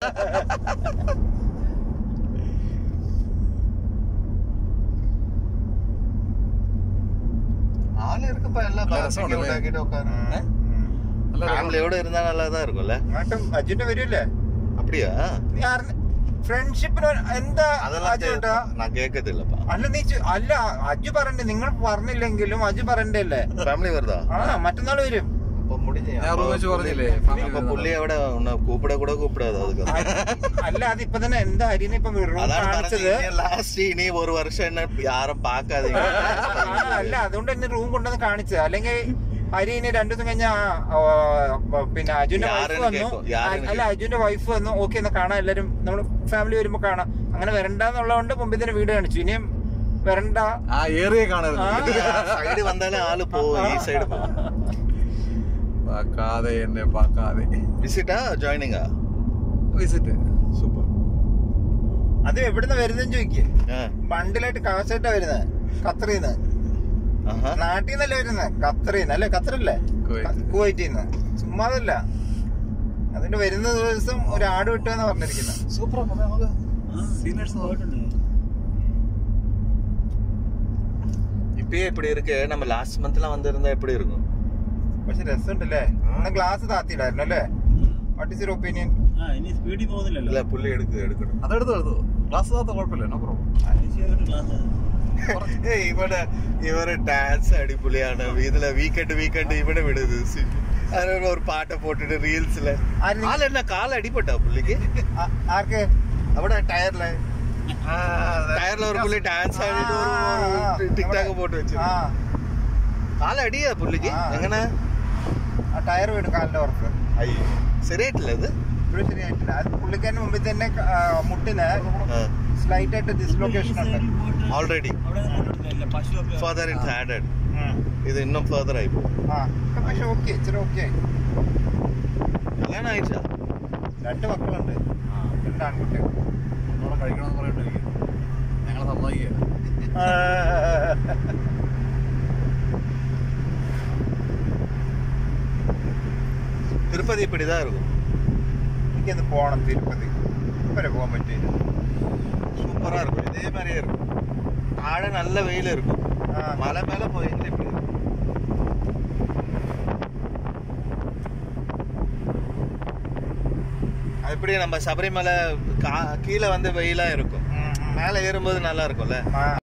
ஆள் இருக்கப்ப எல்லாம் നല്ല രസമുണ്ടല്ലേ? ഉണ്ടാക്കിയിട്ട് ഉட்കാരും ഏ? നല്ല രസം. ഫാമിലിയോട് ഇരുന്നാൽ നല്ലതാ இருக்கும் അല്ലേ മാട്ടം അജുന്റെ വരില്ലേ அப்படியா നീ ഫ്രണ്ട്ഷിപ്പിന് എന്താ அதெல்லாம் അജു ഏട്ടാ தெ- நான் கேட்கறதில்லப்பா അല്ല നീ ചു- അല്ല അജു പറയണ്ടേ നിങ്ങൾ പറഞ്ഞില്ലെങ്കിലും അജു പറയണ്ടല്ലേ ഫാമിലി വരുതാ ആ മറ്റന്നാൾ വരും അപ്പൊ മുടിഞ്ഞ് ഞാൻ റൂം വെച്ച് പറഞ്ഞില്ലേ family അപ്പൊ വരുന്നത്. പുള്ളി അവിടെ ഉണ്ണ കൂപ്പിട കൂടെ കൂപ്പിടാது அதுக்கு അല്ല അതിപ്പോ തന്നെ എന്താ അരിനെ ഇപ്പൊ റൂം അതാണ് കാണിച്ചത് ലാസ്റ്റ് ഇനി ഒരു വർഷം എന്നെ ആരും പാക്കാതീங்க ആ, അല്ല അതുകൊണ്ട് തന്നെ റൂം കൊണ്ടുവന്ന് കാണിച്ചത് അല്ലെങ്കിൽ ഹരി ഇനി രണ്ടു ദിവസം കഴിഞ്ഞ പിന്നെ അജുന്റെ വൈഫ് യാരെന്ന് വന്നു കേൾക്കും, യാരെന്ന് അല്ല അജുന്റെ വൈഫ് വന്നു ഓക്കെ എന്നാ കാണാം എല്ലാരും നമ്മള് ഫാമിലി വരുമ്പോ കാണാം അങ്ങനെ വരണ്ടെന്നുള്ളതുകൊണ്ട് മുമ്പിൽ തന്നെ വീട് കാണിച്ചു ഇനിയും വരണ്ട ആ ഏറിയ കാണരുത് സൈഡ് വന്നാലും ആള് പോവും ഈ സൈഡ് പോവും പാക്കാതെ എന്നെ പാക്കാതെ വിസിറ്റാ ജോയിനിങ്ങാ വിസിറ്റ് സൂപ്പർ അത് എവിടുന്ന് വരുന്നെന്ന് ചോദിക്കേ ബണ്ടിലായിട്ട് കാശായിട്ടാ വരുന്നത് ഖത്തറിന്ന് നാട്ടിൽ നിന്നല്ലേ വരുന്നത് ഖത്തറിന്ന് അല്ലേ ഖത്തറല്ലേ കുവൈറ്റ്. കുവൈറ്റിൽ നിന്ന് ചുമ്മാതല്ല അതിന്റെ വരുന്ന ദിവസം ഒരു ആട് വിട്ടുവെന്ന് പറഞ്ഞിരിക്കുന്നത് സൂപ്പർ നമുക്ക് സീനിയേഴ്സ് இப்பயே இப்படி இருக்கு நம்ம லாஸ்ட் மந்த்லாம் வந்திருந்தா எப்படி இருக்கும் പക്ഷെ രസമുണ്ടല്ലേ എന്നാ ഗ്ലാസ് താത്തിയിടായിരുന്നു അല്ലേ വാട്ട് ഇസ് യുവർ ഒപ്പീനിയൻ ആ ഇനി സ്പീഡിൽ പോകുന്നില്ലല്ലോ இல்ல പുള്ളി എടുക്ക് എടുക്കണം അതെടുത്തു എടുത്തു ക്ലാസ് താത്ത കുഴപ്പമില്ല നോ പ്രോബ്ലം ഈസിയായിട്ട് ക്ലാസ് ഏയ് ഇവിടെ ഇവര് ഡാൻസ് അടിപൊളിയാണ് ഇതിലെ വീക്കെൻഡ് വീക്കെൻഡ് ഇവിടെ വിടുത് അതിനൊരു ഒരു പാട്ട് പോട്ടിട്ട് റീൽസില് ആര് നീ- ആളെന്നാ കാൽ അടിപെട്ടാ പുള്ളിക്ക് ആർക്ക് അവിടെ ടയറില് ടയറിൽ ഒരു പുള്ളി ഡാൻസ് ആടിട്ട് ഒരു ടിക്ടാക്ക് പോട്ട് വെച്ചു ആ കാലടിയാ പുള്ളിക്ക് ആ. എങ്ങനെ ആ ടയർ വീണ് കാലിന്റെ ഉറപ്പ് അയ്യോ ശരിയായിട്ടില്ല ഇത് ഇവിടെ ശരിയായിട്ടില്ല അത് പുള്ളിക്കാരന് മുമ്പിൽ തന്നെ ആ, മുട്ടിന് ആ. സ്ലൈറ്റ് ആയിട്ട് ഡിസ്ലൊക്കേഷൻ ഉണ്ട് Already. അവിടെ കൊണ്ടിട്ടില്ല പശുവൊക്കെ ഫർദർ ഇറ്റ്സ് ആഡഡ് ഇത് ഇന്നും ഫർദർ ആയി പോകും ആ ഇപ്പൊ പക്ഷെ ഓക്കെ ഇച്ചിരി ഓക്കെ കല്യാണം അയച്ചാ രണ്ട് മക്കളുണ്ട് രണ്ട് ആൺകുട്ടികൾ നമ്മളെ കഴിക്കണമെന്ന് പറയണ്ടിരിക്കും ഞങ്ങളെ സമ്മതിക്കുക திருப்பதி இப்படிதான் இருக்கும் എനിക്കൊന്ന് പോണം തിരുപ്പതി വരെ പോകാൻ പറ്റിയില്ല சூப்பரா இருக்கும் இதே மாதிரியே இருக்கும் தாழെ நல்ல வெயில் இருக்கும் ആ, மலை மேல போயிருந்தா இப்படி இருக்கும். அது எப்படி நம்ம சபரிமலை கா- கீழே வந்து வெயிலா இருக்கும் ഉം, ഉം. மேலே ஏறும்போது நல்லா இருக்கும்ல ആ